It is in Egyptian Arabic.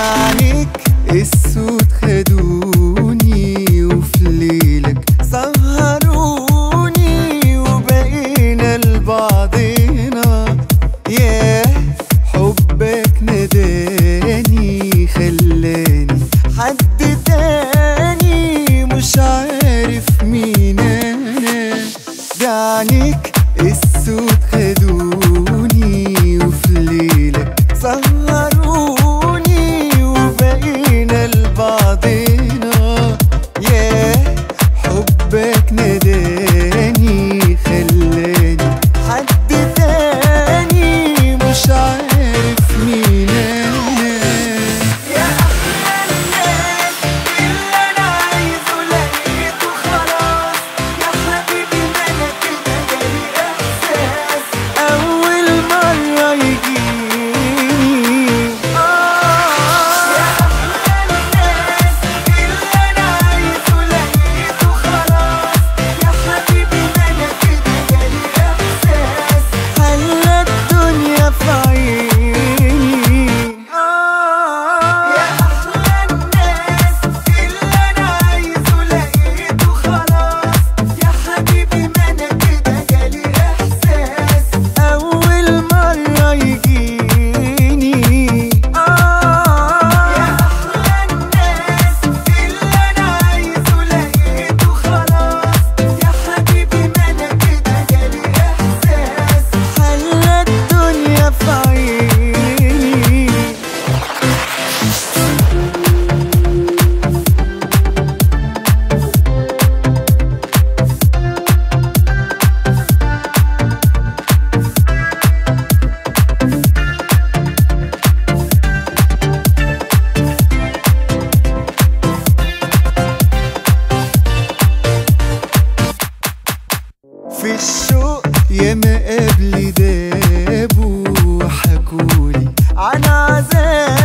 بعينيك السود خدوني وفي ليلك سهروني وبقينا لبعضنا ياه حبك نداني خلاني حد تاني مش عارف مين انا بعينيك السود خدوني وفي ليلك سهروني وبقينا لبعضنا ياه حبك نداني خلاني حد تاني مش عارف مين انا يا احلى الناس اللي انا عايزه لقيته خلاص يا حبيبي ما انا كده جالي احساس اول مره يجيني اه يا احلى الناس اللي انا عايزه لقيته خلاص يا حبيبي ما انا كده جالي احساس خلى الدنيا في عيني آه يا أحلى الناس اللي أنا عايزه لقيته خلاص يا حبيبي ما أنا كده جالي إحساس أول مرة يجيني آه يا أحلى الناس اللي أنا عايزه لقيته خلاص يا حبيبي ما أنا كده جالي إحساس خلى الدنيا في عيني في الشوق ياما قبلي دابوا وحكولي عن عذاب